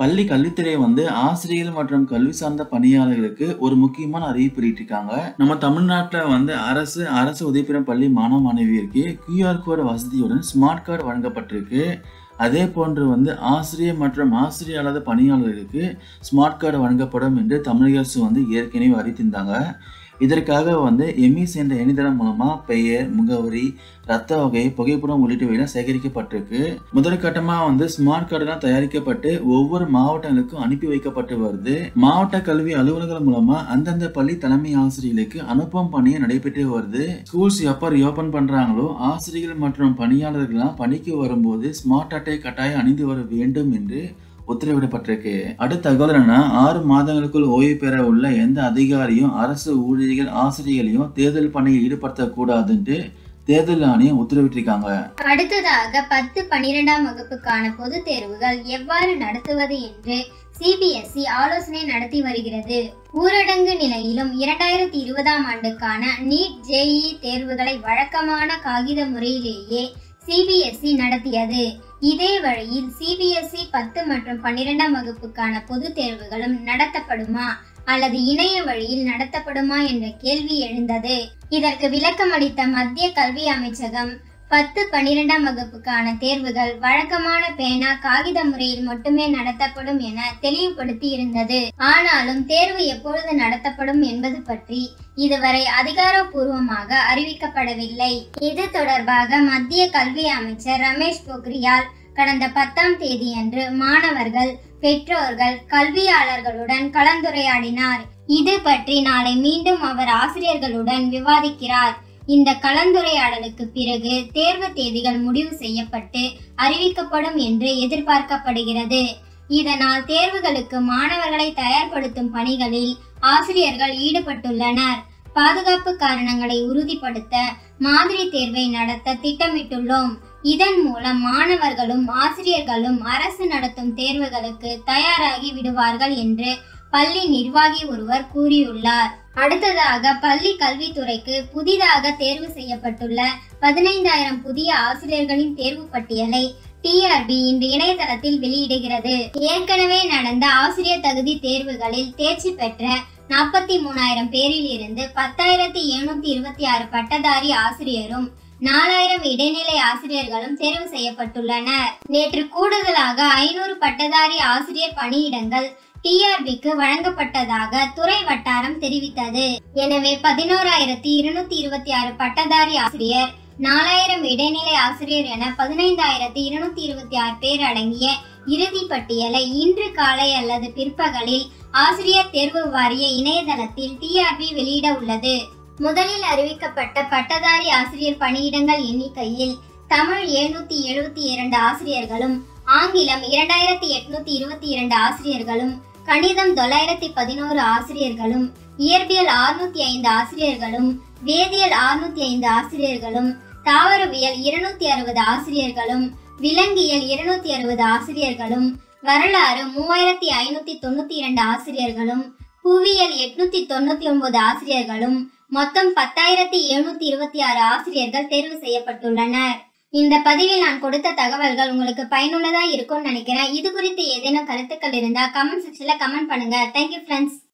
பள்ளி கல்வித்துறை வந்து ஆசிரியர்கள் மற்றும் கல்வி சார்ந்த பணியாளர்களுக்கு ஒரு முக்கியமான அறிவிப்பு வெளியிட்டிருக்காங்க நம்ம தமிழ்நாட்டில் வந்து அரசு அரசு உதவி பெறும் பள்ளி மாணவ மாணவியருக்கு கியூஆர் கோடு வசதியுடன் ஸ்மார்ட் கார்டு வழங்கப்பட்டிருக்கு அதே போன்று வந்து ஆசிரியர் மற்றும் ஆசிரியர் அல்லாத பணியாளர்களுக்கு ஸ்மார்ட் கார்டு வழங்கப்படும் என்று தமிழக அரசு வந்து ஏற்கனவே அறிவித்திருந்தாங்க இதற்காக வந்து எம்இஸ் என்ற இணையதளம் மூலமா பெயர் முகவரி ரத்த வகை புகைப்படம் உள்ளிட்டவையெல்லாம் சேகரிக்கப்பட்டிருக்கு முதற்கட்டமா வந்து ஸ்மார்ட் கார்டுலாம் தயாரிக்கப்பட்டு ஒவ்வொரு மாவட்டங்களுக்கும் அனுப்பி வைக்கப்பட்டு வருது மாவட்ட கல்வி அலுவலர்கள் மூலமா அந்தந்த பள்ளி தலைமை ஆசிரியர்களுக்கு அனுப்பும் பணியை நடைபெற்று வருது ஸ்கூல்ஸ் எப்போ ரீஓபன் பண்றாங்களோ ஆசிரியர்கள் மற்றும் பணியாளர்கள்லாம் பணிக்கு வரும்போது ஸ்மார்ட் அட்டை கட்டாயம் அணிந்து வர வேண்டும் என்று உத்தரவிடப்பட்டிருக்கு அடுத்த தகவல் என்னன்னா ஆறு மாதங்களுக்குள் ஓய்வு பெற உள்ள எந்த அதிகாரியும் அரசு ஊழியர்கள் ஆசிரியர்களையும் தேர்தல் பணியில் ஈடுபடுத்தக்கூடாதுன்ட்டு தேர்தல் ஆணையம் உத்தரவிட்டிருக்காங்க அடுத்ததாக பத்து பனிரெண்டாம் வகுப்புக்கான பொதுத் தேர்வுகள் எவ்வாறு நடத்துவது என்று சிபிஎஸ்இ ஆலோசனை நடத்தி வருகிறது ஊரடங்கு நிலையிலும் இரண்டாயிரத்தி இருபதாம் ஆண்டுக்கான நீட் ஜேஇ தேர்வுகளை வழக்கமான காகித முறையிலேயே சிபிஎஸ்இ நடத்தியது இதே வழியில் சிபிஎஸ்இ பத்து மற்றும் பன்னிரெண்டாம் வகுப்புக்கான பொதுத் தேர்வுகளும் நடத்தப்படுமா அல்லது இணைய வழியில் நடத்தப்படுமா என்ற கேள்வி எழுந்தது இதற்கு விளக்கமளித்த மத்திய கல்வி அமைச்சகம் பத்து பன்னிரெண்டாம் வகுப்புக்கான தேர்வுகள் வழக்கமான பேனா காகித முறையில் மட்டுமே நடத்தப்படும் என தெளிவுபடுத்தி இருந்தது ஆனாலும் தேர்வு எப்பொழுது நடத்தப்படும் என்பது பற்றி இதுவரை அதிகாரப்பூர்வமாக அறிவிக்கப்படவில்லை இது தொடர்பாக மத்திய கல்வி அமைச்சர் ரமேஷ் பொக்ரியால் கடந்த பத்தாம் தேதியன்று மாணவர்கள் பெற்றோர்கள் கல்வியாளர்களுடன் கலந்துரையாடினார் இது பற்றி நாளை மீண்டும் அவர் ஆசிரியர்களுடன் விவாதிக்கிறார் இந்த கலந்துரையாடலுக்கு பிறகு தேர்வு தேதிகள் முடிவு செய்யப்பட்டு அறிவிக்கப்படும் என்று எதிர்பார்க்கப்படுகிறது இதனால் தேர்வுகளுக்கு மாணவர்களை தயார்படுத்தும் பணிகளில் ஆசிரியர்கள் ஈடுபட்டுள்ளனர் பாதுகாப்பு காரணங்களை உறுதிப்படுத்த மாதிரி தேர்வை நடத்த திட்டமிட்டுள்ளோம் இதன் மூலம் மாணவர்களும் ஆசிரியர்களும் அரசு நடத்தும் தேர்வுகளுக்கு தயாராகி விடுவார்கள் என்று பள்ளி நிர்வாகி ஒருவர் கூறியுள்ளார் அடுத்ததாக பள்ளி கல்வித்துறைக்கு புதிதாக தேர்வு செய்யப்பட்டுள்ள பதினைந்தாயிரம் புதிய ஆசிரியர்களின் தேர்வு பட்டியலை டிஆர்பி இன்று இணையதளத்தில் வெளியிடுகிறது ஏற்கனவே நடந்த ஆசிரியர் தகுதி தேர்வுகளில் தேர்ச்சி பெற்ற நாற்பத்தி மூணாயிரம் பேரில் இருந்து பத்தாயிரத்தி எழுநூத்தி இருபத்தி ஆறு பட்டதாரி ஆசிரியரும் நாலாயிரம் இடைநிலை ஆசிரியர்களும் தேர்வு செய்யப்பட்டுள்ளனர் நேற்று கூடுதலாக ஐநூறு பட்டதாரி ஆசிரியர் பணியிடங்கள் டிஆர்பிக்கு வழங்கப்பட்டதாக துறை வட்டாரம் தெரிவித்தது எனவே பதினோராயிரத்தி இருநூத்தி இருபத்தி ஆறு பட்டதாரி ஆசிரியர் நாலாயிரம் இடைநிலை ஆசிரியர் என பதினைந்தாயிரத்தி இருநூத்தி இருபத்தி ஆறு பேர் அடங்கிய இறுதி பட்டியலை இன்று காலை அல்லது பிற்பகலில் ஆசிரியர் தேர்வு வாரிய இணையதளத்தில் டிஆர்பி வெளியிட உள்ளது முதலில் அறிவிக்கப்பட்ட பட்டதாரி ஆசிரியர் பணியிடங்கள் எண்ணிக்கையில் தமிழ் எழுநூத்தி எழுபத்தி இரண்டு ஆசிரியர்களும் ஆங்கிலம் இரண்டாயிரத்தி எட்நூத்தி இருபத்தி இரண்டு ஆசிரியர்களும் கணிதம் தொள்ளாயிரத்தி பதினோரு ஆசிரியர்களும் இயற்பியல் அறுநூத்தி ஐந்து ஆசிரியர்களும் வேதியியல் அறுநூத்தி ஐந்து ஆசிரியர்களும் தாவரவியல் இருநூத்தி அறுபது ஆசிரியர்களும் விலங்கியல் இருநூத்தி அறுபது ஆசிரியர்களும் வரலாறு மூவாயிரத்தி ஐநூத்தி தொண்ணூத்தி இரண்டு ஆசிரியர்களும் புவியியல் எட்நூத்தி தொண்ணூத்தி ஒன்பது ஆசிரியர்களும் மொத்தம் பத்தாயிரத்தி எழுநூத்தி இருபத்தி ஆறு ஆசிரியர்கள் தேர்வு செய்யப்பட்டுள்ளனர் இந்த பதிவில் நான் கொடுத்த தகவல்கள் உங்களுக்கு பயனுள்ளதா இருக்கும்னு நினைக்கிறேன் இது குறித்து ஏதேனும் கருத்துக்கள் இருந்தா கமெண்ட் செக்ஷன்ல கமெண்ட் பண்ணுங்க தேங்க்யூ ஃப்ரெண்ட்ஸ்